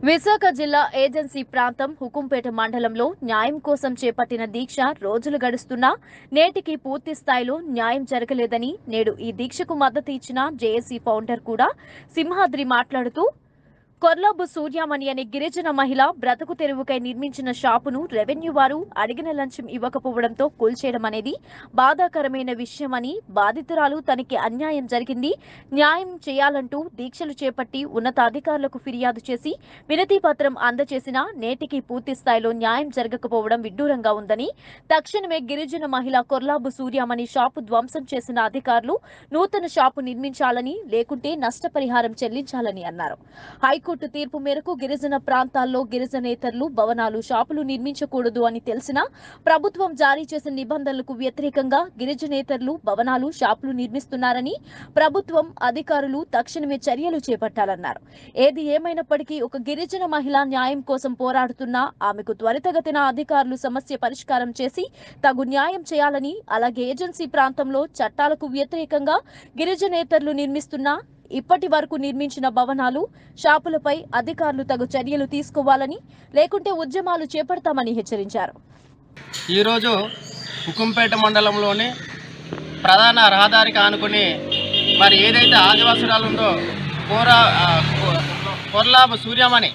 విశాఖ జిల్లా ఏజెన్సీ ప్రాంతం హుకుంపేట మండలంలో న్యాయం కోసం చేపట్టిన దీక్ష రోజులు గడుస్తున్నా నేటికి పూర్తి స్థాయిలో న్యాయం జరగలేదని నేడు ఈ దీక్షకు మద్దతు ఇచ్చిన జేఏసీ ఫౌండర్ కూడా సింహాద్రి మాట్లాడుతూ కొర్లాబు సూర్యామణి అనే గిరిజన మహిళ బ్రతుకు తెరువుకై నిర్మించిన షాపును రెవెన్యూ వారు అడిగిన లంచం ఇవ్వకపోవడంతో కూల్చేయడం అనేది బాధాకరమైన విషయమని బాధితురాలు తనకి అన్యాయం జరిగింది న్యాయం చేయాలంటూ దీక్షలు చేపట్టి ఉన్నతాధికారులకు ఫిర్యాదు చేసి వినతి పత్రం అందజేసినా నేటికి పూర్తి స్థాయిలో న్యాయం జరగకపోవడం విడ్డూరంగా ఉందని తక్షణమే గిరిజన మహిళ కొర్లాబు సూర్యామణి షాపు ధ్వంసం చేసిన అధికారులు నూతన షాపు నిర్మించాలని లేకుంటే నష్టపరిహారం చెల్లించాలని అన్నారు హైకోర్టు తీర్పు మేరకు గిరిజన ప్రాంతాల్లో గిరిజనేతరులు భవనాలు షాపులు నిర్మించకూడదు అని తెలిసినా ప్రభుత్వం జారీ చేసిన నిబంధనలకు వ్యతిరేకంగా గిరిజనేతరులు భవనాలు షాపులు నిర్మిస్తున్నారని ప్రభుత్వం అధికారులు తక్షణమే చర్యలు చేపట్టాలన్నారు ఏది ఏమైనప్పటికీ ఒక గిరిజన మహిళ న్యాయం కోసం పోరాడుతున్నా ఆమెకు త్వరితగతిన అధికారులు సమస్య పరిష్కారం చేసి తగు న్యాయం చేయాలని అలాగే ఏజెన్సీ ప్రాంతంలో చట్టాలకు వ్యతిరేకంగా గిరిజనేతరులు నిర్మిస్తున్న ఇప్పటి వరకు నిర్మించిన భవనాలు షాపులపై అధికారులు తగు చర్యలు తీసుకోవాలని లేకుంటే ఉద్యమాలు చేపడతామని హెచ్చరించారు ఈరోజు హుకుంపేట మండలంలోని ప్రధాన రహదారికి ఆనుకుని మరి ఏదైతే ఆదివాసురాలు ఉందో కోరా ఆ, కో- కొర్లాబు సూర్యమణి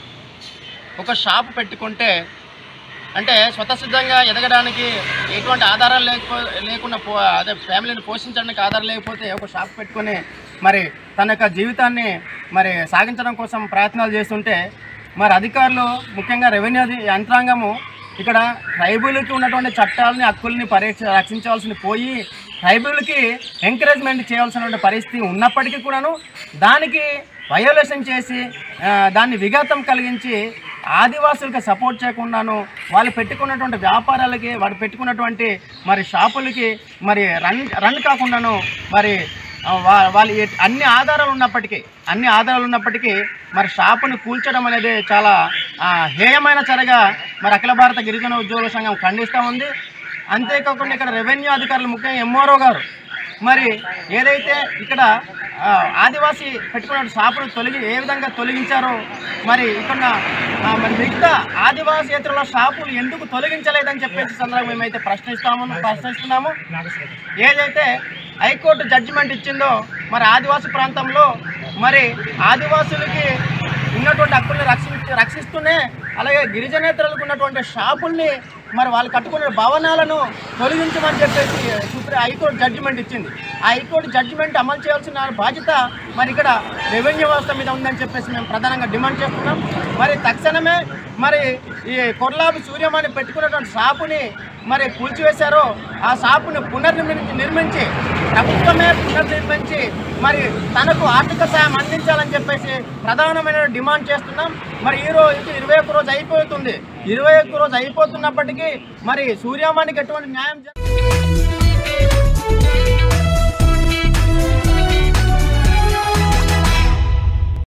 ఒక షాపు పెట్టుకుంటే అంటే స్వతసిద్ధంగా ఎదగడానికి ఎటువంటి ఆధారాలు లేకపో లేకుండా పో అదే ఫ్యామిలీని పోషించడానికి ఆధారం లేకపోతే ఒక షాప్ పెట్టుకొని మరి తన యొక్క జీవితాన్ని మరి సాగించడం కోసం ప్రయత్నాలు చేస్తుంటే మరి అధికారులు ముఖ్యంగా రెవెన్యూ అధి- యంత్రాంగము ఇక్కడ ట్రైబుల్కి ఉన్నటువంటి చట్టాలని హక్కుల్ని పరీక్ష రక్షించవలసింది పోయి ట్రైబుల్కి ఎంకరేజ్మెంట్ చేయాల్సినటువంటి పరిస్థితి ఉన్నప్పటికీ కూడాను దానికి వయోలేషన్ చేసి ఆ, దాన్ని విఘాతం కలిగించి ఆదివాసులకి సపోర్ట్ చేయకుండాను వాళ్ళు పెట్టుకున్నటువంటి వ్యాపారాలకి వాళ్ళు పెట్టుకున్నటువంటి మరి షాపులకి మరి రన్ రన్ కాకుండాను మరి ఆ, వా- వాళ్ళు ఎట్- అన్ని ఆధారాలు ఉన్నప్పటికీ అన్ని ఆధారాలు ఉన్నప్పటికీ మరి షాపుని కూల్చడం అనేది చాలా ఆ, హేయమైన చర్యగా మరి అఖిల భారత గిరిజన ఉద్యోగుల సంఘం ఖండిస్తూ ఉంది అంతేకాకుండా ఇక్కడ రెవెన్యూ అధికారులు ముఖ్యంగా ఎంఆర్ఓ గారు మరి ఏదైతే ఇక్కడ ఆ, ఆదివాసీ పెట్టుకున్న షాపును తొలగి ఏ విధంగా తొలగించారో మరి ఇక్కడ ఆ, మరి మిగతా ఆదివాసేతరుల షాపులు ఎందుకు తొలగించలేదని చెప్పేసి సందర్భంగా మేమైతే ప్రశ్నిస్తాము ప్రశ్నిస్తున్నాము ఏదైతే హైకోర్టు జడ్జిమెంట్ ఇచ్చిందో మరి ఆదివాసీ ప్రాంతంలో మరి ఆదివాసులకి ఉన్నటువంటి హక్కుల్ని రక్షించి రక్షిస్తూనే అలాగే గిరిజనేతరులకు ఉన్నటువంటి షాపుల్ని మరి వాళ్ళు కట్టుకునే భవనాలను తొలగించమని చెప్పేసి సుప్రీం హైకోర్టు జడ్జిమెంట్ ఇచ్చింది ఆ హైకోర్టు జడ్జిమెంట్ అమలు చేయాల్సిన బాధ్యత మరి ఇక్కడ రెవెన్యూ వ్యవస్థ మీద ఉందని చెప్పేసి మేము ప్రధానంగా డిమాండ్ చేస్తున్నాం మరి తక్షణమే మరి ఈ కొర్లాబు సూర్యమని పెట్టుకున్నటువంటి షాపుని మరి కూల్చివేశారో ఆ షాపుని పునర్నిర్మించి నిర్మించి ప్రభుత్వమే పునర్నిర్మించి మరి తనకు ఆర్థిక సాయం అందించాలని చెప్పేసి ప్రధానమైన డిమాండ్ చేస్తున్నాం మరి ఈ రోజు ఇరవై ఒక్క రోజు అయిపోతుంది ఇరవై ఒక్క రోజు అయిపోతున్నప్పటికీ మరి సూర్యమానికి ఎటువంటి న్యాయం జరగ